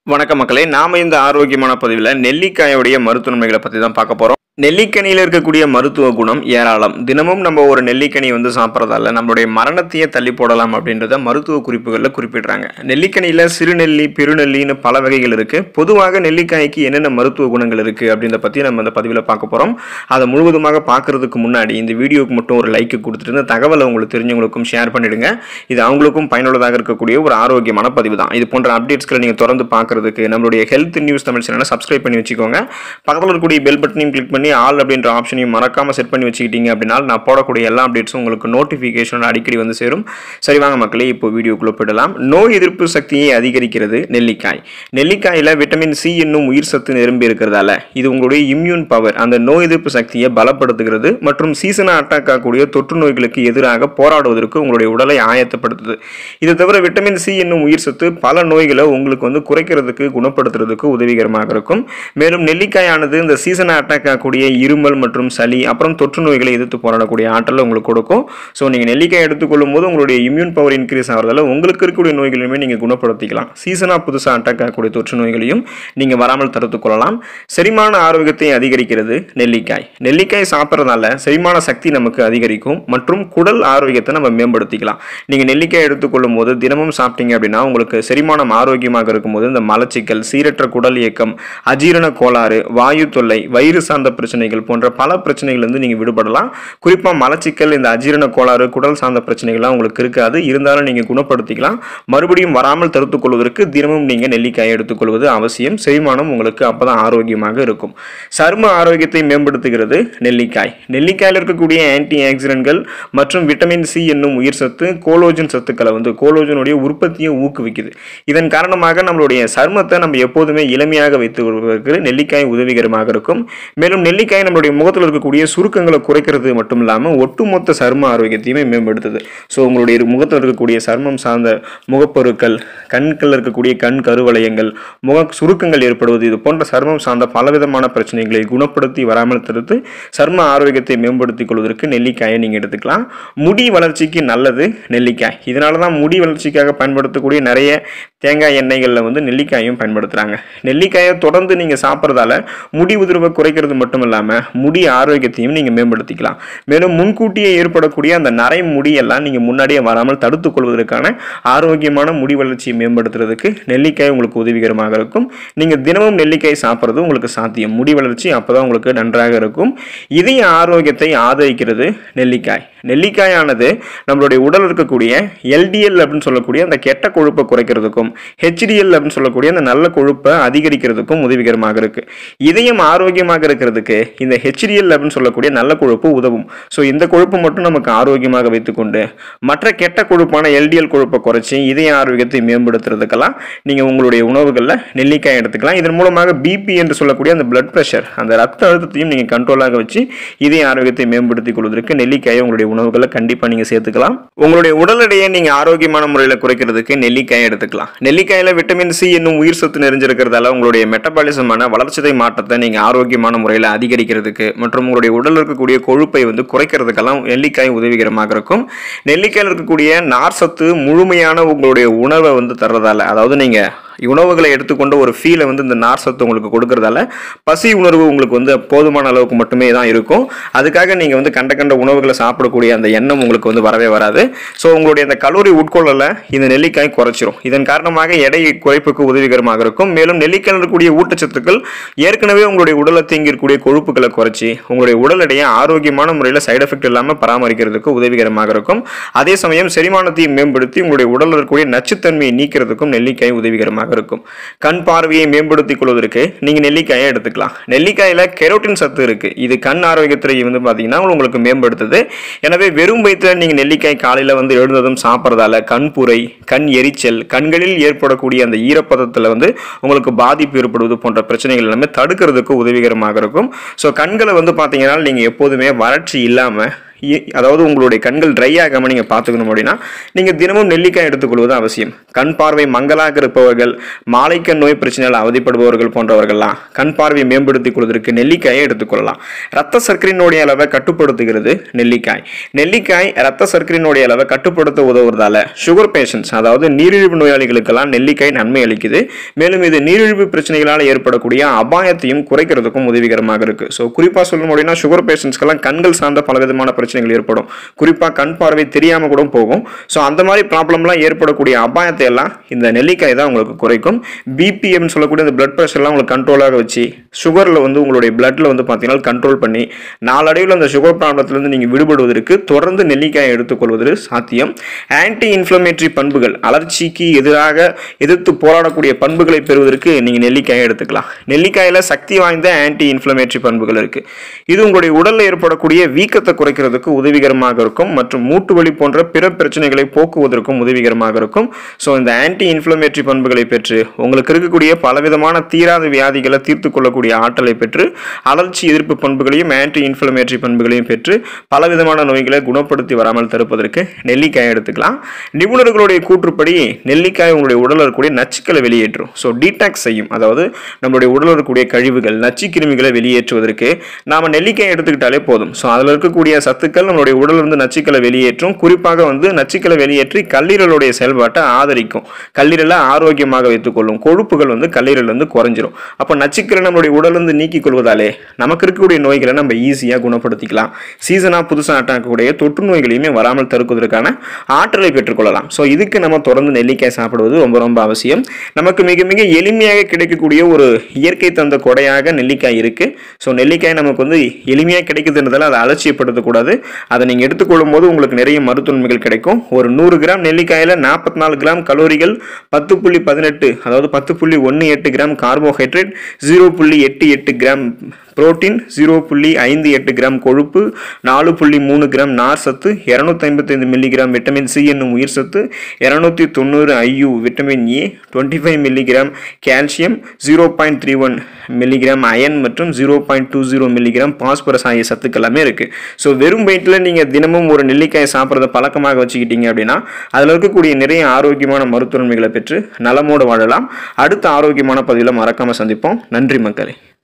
வணக்கம் மக்களே நாம இந்த ஆரோக்கியமான பதிவில் நெல்லிக்காயோடைய மருத்துவ நன்மைகளை பற்றி தான் பார்க்க போகிறோம் நெல்லிக்கனியில் இருக்கக்கூடிய மருத்துவ குணம் ஏராளம் தினமும் நம்ம ஒரு நெல்லிக்கனி வந்து சாப்பிட்றதால நம்மளுடைய மரணத்தையே தள்ளி போடலாம் அப்படின்றத மருத்துவ குறிப்புகளில் குறிப்பிடுறாங்க நெல்லிக்கனியில் சிறுநெல்லி பெருநெல்லின்னு பல வகைகள் இருக்குது பொதுவாக நெல்லிக்காய்க்கு என்னென்ன மருத்துவ குணங்கள் இருக்குது அப்படின்றத பற்றி நம்ம இந்த பதிவில் பார்க்க போகிறோம் அதை முழுவதுமாக பார்க்கறதுக்கு முன்னாடி இந்த வீடியோவுக்கு மட்டும் ஒரு லைக் கொடுத்துட்டு இந்த தகவலை உங்களுக்கு தெரிஞ்சவங்களுக்கும் ஷேர் பண்ணிடுங்க இது அவங்களுக்கும் பயனுள்ளதாக இருக்கக்கூடிய ஒரு ஆரோக்கியமான பதிவு தான் இது போன்ற அப்டேட்ஸ்களை நீங்கள் தொடர்ந்து பார்க்கறதுக்கு நம்மளுடைய ஹெல்த் நியூஸ் தமிழ் சேனலை சப்ஸ்கிரைப் பண்ணி வச்சுக்கோங்க பக்கத்தில் இருக்கக்கூடிய பெல் பட்டனையும் கிளிக் பண்ணி ஆல் அப்படின்ற ஆப்ஷனையும் மறக்காமல் செட் பண்ணி வச்சுக்கிட்டீங்க அப்படின்னா நான் போடக்கூடிய எல்லா அப்டேட்ஸும் உங்களுக்கு நோட்டிஃபிகேஷன் அடிக்கடி வந்து சேரும் சரி வாங்க மக்களே இப்போ வீடியோக்குள்ளே போயிடலாம் நோய் எதிர்ப்பு சக்தியை அதிகரிக்கிறது நெல்லிக்காய் நெல்லிக்காயில் விட்டமின் சி என்னும் உயிர் சத்து நிரம்பி இருக்கிறதால இது உங்களுடைய இம்யூன் பவர் அந்த நோய் எதிர்ப்பு சக்தியை பலப்படுத்துகிறது மற்றும் சீசனாக அட்டாக் ஆகக்கூடிய தொற்று நோய்களுக்கு எதிராக போராடுவதற்கு உங்களுடைய உடலை ஆயத்தப்படுத்துது இது தவிர விட்டமின் சி என்னும் உயிர் சத்து பல நோய்களை உங்களுக்கு வந்து குறைக்கிறதுக்கு குணப்படுத்துறதுக்கு உதவிகரமாக இருக்கும் மேலும் நெல்லிக்காயானது இந்த சீசனாக அட்டாக் ஆகக்கூடிய இருமல் மற்றும் சளி அப்புறம் தொற்று நோய்களை எதிர்த்து போராடக்கூடிய ஆற்றலை உங்களுக்கு கொடுக்கும் ஸோ நீங்கள் நெல்லிக்காய் எடுத்துக்கொள்ளும் போது உங்களுடைய இம்யூன் பவர் இன்க்ரீஸ் ஆகிறதால உங்களுக்கு இருக்கக்கூடிய நோய்களையுமே நீங்கள் குணப்படுத்திக்கலாம் சீசனாக புதுசாக அட்டாக் ஆகக்கூடிய தொற்று நோய்களையும் நீங்கள் வராமல் தடுத்துக் கொள்ளலாம் செரிமான ஆரோக்கியத்தை அதிகரிக்கிறது நெல்லிக்காய் நெல்லிக்காய் சாப்பிட்றதால செரிமான சக்தி நமக்கு அதிகரிக்கும் மற்றும் குடல் ஆரோக்கியத்தை நம்ம மேம்படுத்திக்கலாம் நீங்கள் நெல்லிக்காய் எடுத்துக்கொள்ளும் போது தினமும் சாப்பிட்டீங்க அப்படின்னா உங்களுக்கு செரிமானம் ஆரோக்கியமாக இருக்கும்போது இந்த மலச்சிக்கல் சீரற்ற குடல் இயக்கம் அஜீரண கோளாறு வாயு தொல்லை வயிறு சார்ந்த பிரச்சனைகள் போன்ற பல பிரச்சனைகள்லேருந்து நீங்கள் விடுபடலாம் குறிப்பாக மலச்சிக்கல் இந்த அஜீரண கோளாறு குடல் சார்ந்த பிரச்சனைகள்லாம் உங்களுக்கு இருக்காது இருந்தாலும் நீங்கள் குணப்படுத்திக்கலாம் மறுபடியும் வராமல் தடுத்துக் கொள்வதற்கு தினமும் நீங்கள் நெல்லிக்காயை எடுத்துக்கொள்வது அவசியம் செரிமானம் உங்களுக்கு அப்போ தான் ஆரோக்கியமாக இருக்கும் சரும ஆரோக்கியத்தை மேம்படுத்துகிறது நெல்லிக்காய் நெல்லிக்காயில் இருக்கக்கூடிய ஆன்டி ஆக்சிடென்ட்கள் மற்றும் விட்டமின் சி என்னும் உயிர் சத்து கோலோஜன் சத்துக்களை வந்து கோலோஜனுடைய உற்பத்தியை ஊக்குவிக்குது இதன் காரணமாக நம்மளுடைய சருமத்தை நம்ம எப்போதுமே இளமையாக வைத்து வருவதற்கு நெல்லிக்காய் உதவிகரமாக இருக்கும் மேலும் நெல்லிக்காய் நம்மளுடைய முகத்தில் இருக்கக்கூடிய சுருக்கங்களை குறைக்கிறது மட்டும் இல்லாமல் ஒட்டுமொத்த சரும ஆரோக்கியத்தையுமே மேம்படுத்துது ஸோ உங்களுடைய முகத்தில் இருக்கக்கூடிய சருமம் சார்ந்த முகப்பொருட்கள் கண்களில் இருக்கக்கூடிய கண் கருவளையங்கள் முக சுருக்கங்கள் ஏற்படுவது இது போன்ற சருமம் சார்ந்த பலவிதமான பிரச்சனைகளை குணப்படுத்தி வராமல் தடுத்து சரும ஆரோக்கியத்தை மேம்படுத்திக் கொள்வதற்கு நெல்லிக்காயை நீங்கள் எடுத்துக்கலாம் முடி வளர்ச்சிக்கு நல்லது நெல்லிக்காய் இதனால தான் முடி வளர்ச்சிக்காக பயன்படுத்தக்கூடிய நிறைய தேங்காய் எண்ணெய்களில் வந்து நெல்லிக்காயும் பயன்படுத்துகிறாங்க நெல்லிக்காயை தொடர்ந்து நீங்கள் சாப்பிட்றதால முடி உதிர்வை குறைக்கிறது மட்டும் இல்லாமல் முடி ஆரோக்கியத்தையும் நீங்கள் மேம்படுத்திக்கலாம் மேலும் முன்கூட்டியே ஏற்படக்கூடிய அந்த நரை முடியெல்லாம் நீங்கள் முன்னாடியே வராமல் தடுத்துக் கொள்வதற்கான ஆரோக்கியமான முடி வளர்ச்சியை மேம்படுத்துறதுக்கு நெல்லிக்காய் உங்களுக்கு உதவிகரமாக இருக்கும் நீங்கள் தினமும் நெல்லிக்காய் சாப்பிட்றது உங்களுக்கு சாத்தியம் முடி வளர்ச்சி அப்போ தான் உங்களுக்கு நன்றாக இருக்கும் இதய ஆரோக்கியத்தை ஆதரிக்கிறது நெல்லிக்காய் நெல்லிக்காயானது நம்மளுடைய உடல் இருக்கக்கூடிய எல்டிஎல் அப்படின்னு சொல்லக்கூடிய அந்த கெட்ட கொழுப்பை குறைக்கிறதுக்கும் ஹெச்டிஎல் அப்படின்னு சொல்லக்கூடிய அந்த நல்ல கொழுப்பை அதிகரிக்கிறதுக்கும் உதவிகரமாக இருக்கு இதயம் ஆரோக்கியமாக இருக்கிறதுக்கு இந்த ஹெச்டிஎல் அப்படின்னு சொல்லக்கூடிய நல்ல கொழுப்பு உதவும் ஸோ இந்த கொழுப்பு மட்டும் நமக்கு ஆரோக்கியமாக வைத்துக்கொண்டு மற்ற கெட்ட கொழுப்பான எல்டிஎல் கொழுப்பை குறைச்சி இதய ஆரோக்கியத்தை மேம்படுத்துறதுக்கெல்லாம் நீங்கள் உங்களுடைய உணவுகளில் நெல்லிக்காய் எடுத்துக்கலாம் இதன் மூலமாக பிபி என்று சொல்லக்கூடிய அந்த பிளட் ப்ரெஷர் அந்த ரத்த அழுத்தத்தையும் நீங்கள் கண்ட்ரோலாக வச்சு இதய ஆரோக்கியத்தை மேம்படுத்திக் கொள்வதற்கு நெல்லிக்காயை உங்களுடைய உணவுகளை கண்டிப்பாக நீங்கள் சேர்த்துக்கலாம் உங்களுடைய உடல் எடையை நீங்கள் ஆரோக்கியமான முறையில் குறைக்கிறதுக்கு நெல்லிக்காய் எடுத்துக்கலாம் நெல்லிக்காயில் விட்டமின் சி என்னும் உயிர் சத்து நிறைஞ்சிருக்கிறதால உங்களுடைய மெட்டபாலிசமான வளர்ச்சிதை மாற்றத்தை நீங்கள் ஆரோக்கியமான முறையில் அதிகரிக்கிறதுக்கு மற்றும் உங்களுடைய உடலில் இருக்கக்கூடிய கொழுப்பை வந்து குறைக்கிறதுக்கெல்லாம் நெல்லிக்காய் உதவிகரமாக இருக்கும் நெல்லிக்காயில் இருக்கக்கூடிய நார் சத்து முழுமையான உங்களுடைய உணவை வந்து தர்றதால அதாவது நீங்கள் உணவுகளை எடுத்துக்கொண்டு ஒரு ஃபீலை வந்து இந்த நார் சத்து உங்களுக்கு கொடுக்கறதால பசி உணர்வு உங்களுக்கு வந்து போதுமான அளவுக்கு மட்டுமே தான் இருக்கும் அதுக்காக நீங்கள் வந்து கண்ட கண்ட உணவுகளை சாப்பிடக்கூடிய அந்த எண்ணம் உங்களுக்கு வந்து வரவே வராது ஸோ உங்களுடைய அந்த கலோரி உட்கொள்ளலை இந்த நெல்லிக்காய் குறைச்சிரும் இதன் காரணமாக எடை குறைப்புக்கு உதவிகரமாக இருக்கும் மேலும் நெல்லிக்காயில் இருக்கக்கூடிய ஊட்டச்சத்துக்கள் ஏற்கனவே உங்களுடைய உடலை தேங்கி இருக்கக்கூடிய கொழுப்புகளை குறைச்சி உங்களுடைய உடல் எடையை ஆரோக்கியமான முறையில் சைடு எஃபெக்ட் இல்லாமல் பராமரிக்கிறதுக்கு உதவிகரமாக இருக்கும் அதே சமயம் செரிமானத்தையும் மேம்படுத்தி உங்களுடைய உடலில் இருக்கக்கூடிய நச்சுத்தன்மையை நீக்கிறதுக்கும் நெல்லிக்காய் உதவிகரமாக உதவிகரமாக இருக்கும் கண் பார்வையை மேம்படுத்திக் கொள்வதற்கு நீங்கள் நெல்லிக்காயை எடுத்துக்கலாம் நெல்லிக்காயில் கெரோட்டின் சத்து இருக்குது இது கண் ஆரோக்கியத்துறை வந்து பார்த்தீங்கன்னா உங்களுக்கு மேம்படுத்துது எனவே வெறும் வயிற்றில் நீங்கள் நெல்லிக்காய் காலையில் வந்து எழுந்ததும் சாப்பிட்றதால கண்புரை கண் எரிச்சல் கண்களில் ஏற்படக்கூடிய அந்த ஈரப்பதத்தில் வந்து உங்களுக்கு பாதிப்பு ஏற்படுவது போன்ற பிரச்சனைகள் எல்லாமே தடுக்கிறதுக்கு உதவிகரமாக இருக்கும் ஸோ கண்களை வந்து பார்த்தீங்கன்னா நீங்கள் எப்போதுமே வறட்சி இல்லாமல் இ- அதாவது உங்களுடைய கண்கள் ட்ரை ஆகாமல் நீங்கள் பார்த்துக்கணும் அப்படின்னா நீங்கள் தினமும் நெல்லிக்காய் எடுத்துக்கொள்வது அவசியம் கண் பார்வை மங்கலாக இருப்பவர்கள் மாலைக்கண் நோய் பிரச்சனையால் அவதிப்படுபவர்கள் போன்றவர்கள்லாம் கண் பார்வையை மேம்படுத்திக் கொள்வதற்கு நெல்லிக்காயை எடுத்துக்கொள்ளலாம் ரத்த சர்க்கரையினுடைய அளவை கட்டுப்படுத்துகிறது நெல்லிக்காய் நெல்லிக்காய் ரத்த சர்க்கரையினுடைய அளவை கட்டுப்படுத்த உதவுறதால சுகர் பேஷண்ட்ஸ் அதாவது நீரிழிவு நோயாளிகளுக்கெல்லாம் நெல்லிக்காய் நன்மை அளிக்குது மேலும் இது நீரிழிவு பிரச்சனைகளால் ஏற்படக்கூடிய அபாயத்தையும் குறைக்கிறதுக்கும் உதவிகரமாக இருக்கு ஸோ குறிப்பாக சொல்லணும் அப்படின்னா சுகர் பேஷண்ட்ஸ்க்கெல்லாம் கண்கள் சார்ந்த பலவிதமான பிரச்சனைகள் ஏற்படும் குறிப்பாக கண் பார்வை தெரியாமல் கூட போகும் ஸோ அந்த மாதிரி ப்ராப்ளம்லாம் ஏற்படக்கூடிய அபாயத்தை எல்லாம் இந்த நெல்லிக்காய் தான் உங்களுக்கு குறைக்கும் பிபிஎம்னு சொல்லக்கூடிய இந்த பிளட் ப்ரெஷர்லாம் உங்களுக்கு கண்ட்ரோலாக வச்சு சுகரில் வந்து உங்களுடைய பிளட்டில் வந்து பார்த்தீங்கன்னா கண்ட்ரோல் பண்ணி நாளடைவில் அந்த சுகர் ப்ராப்ளத்திலிருந்து நீங்கள் விடுபடுவதற்கு தொடர்ந்து நெல்லிக்காயை எடுத்துக்கொள்வது சாத்தியம் ஆன்டி இன்ஃப்ளமேட்டரி பண்புகள் அலர்ச்சிக்கு எதிராக எதிர்த்து போராடக்கூடிய பண்புகளை பெறுவதற்கு நீங்கள் நெல்லிக்காயை எடுத்துக்கலாம் நெல்லிக்காயில் சக்தி வாய்ந்த ஆன்டி இன்ஃப்ளமேட்டரி பண்புகள் இருக்கு இது உங்களுடைய உடலில் ஏற்படக்கூடிய வீக்கத்தை குறைக்கிறதுக்கு உதவிகரமாக இருக்கும் மற்றும் மூட்டு வலி போன்ற பிற பிரச்சனைகளை போக்குவதற்கும் உதவிகரமாக இருக்கும் ஸோ இந்த ஆன்டி இன்ஃப்ளமேட்டரி பண்புகளை பெற்று உங்களுக்கு இருக்கக்கூடிய பலவிதமான தீராத வியாதிகளை தீர்த்து கொள்ளக்கூடிய ஆற்றலை பெற்று அலர்ச்சி எதிர்ப்பு பண்புகளையும் ஆன்டி இன்ஃப்ளமேட்டரி பண்புகளையும் பெற்று பலவிதமான நோய்களை குணப்படுத்தி வராமல் தடுப்பதற்கு நெல்லிக்காயை எடுத்துக்கலாம் நிபுணர்களுடைய கூற்றுப்படி நெல்லிக்காய் உங்களுடைய உடலில் இருக்கக்கூடிய நச்சுக்களை வெளியேற்றும் ஸோ டீடாக்ஸ் செய்யும் அதாவது நம்மளுடைய உடலில் இருக்கக்கூடிய கழிவுகள் நச்சு கிருமிகளை வெளியேற்றுவதற்கு நாம நெல்லிக்காய் எடுத்துக்கிட்டாலே போதும் ஸோ அதில் இருக்கக்கூடிய சத்துக்கள் நம்மளுடைய உடல்ல இருந்து நச்சுக்களை வெளியேற்றும் குறிப்பாக வந்து நச்சுக்களை வெளியேற்றி கல்லீரலுடைய செயல்பாட்டை ஆதரிக்கும் கல்லீரலை ஆரோக்கியமாக வைத்துக்கொள்ளும் கொழுப்புகள் வந்து கல்லீரல் வந்து குறைஞ்சிரும் அப்போ நச்சுக்களை நம்மளுடைய உடலிருந்து நீக்கிக் கொள்வதாலே நமக்கு இருக்கக்கூடிய நோய்களை நம்ம ஈஸியாக குணப்படுத்திக்கலாம் சீசனாக புதுசாக அட்டாக்கக்கூடிய தொற்று நோய்களையுமே வராமல் தடுப்பதற்கான ஆற்றலை பெற்றுக்கொள்ளலாம் ஸோ இதுக்கு நம்ம தொடர்ந்து நெல்லிக்காய் சாப்பிடுவது ரொம்ப ரொம்ப அவசியம் நமக்கு மிக மிக எளிமையாக கிடைக்கக்கூடிய ஒரு இயற்கை தந்த கொடையாக நெல்லிக்காய் இருக்கு ஸோ நெல்லிக்காய் நமக்கு வந்து எளிமையாக கிடைக்குதுன்றதால அதை அலட்சியப்படுத்தக்கூடாது அதை நீங்கள் எடுத்துக்கொள்ளும் போது உங்களுக்கு நிறைய மருத்துவன்மைகள் கிடைக்கும் ஒரு நூறு கிராம் நெல்லிக்காயில் நாற்பத்தி நாலு கிராம் கலோரிகள் பத்து புள்ளி பதினெட்டு அதாவது பத்து புள்ளி ஒன்று எட்டு கிராம் கார்போஹைட்ரேட் ஜீரோ புள்ளி எட்டு எட்டு கிராம் புரோட்டீன் ஜீரோ புள்ளி ஐந்து எட்டு கிராம் கொழுப்பு நாலு புள்ளி மூணு கிராம் நார் சத்து இரநூத்தி ஐம்பத்தைந்து மில்லிகிராம் விட்டமின் சி என்னும் உயிர் சத்து இரநூத்தி தொண்ணூறு IU vitamin A twenty five milligram calcium zero point three one milligram iron மற்றும் zero point two zero milligram phosphorus ஆகிய சத்துக்கள் எல்லாமே இருக்குது ஸோ வெறும் வயிற்றில் நீங்கள் தினமும் ஒரு நெல்லிக்காயை சாப்பிட்றத பழக்கமாக வச்சுக்கிட்டீங்க அப்படின்னா அதில் இருக்கக்கூடிய நிறைய ஆரோக்கியமான மருத்துவன்மைகளை பெற்று நலமோடு வாழலாம் அடுத்த ஆரோக்கியமான பதிவில் மறக்காமல் சந்திப்போம் நன்றி மக்களே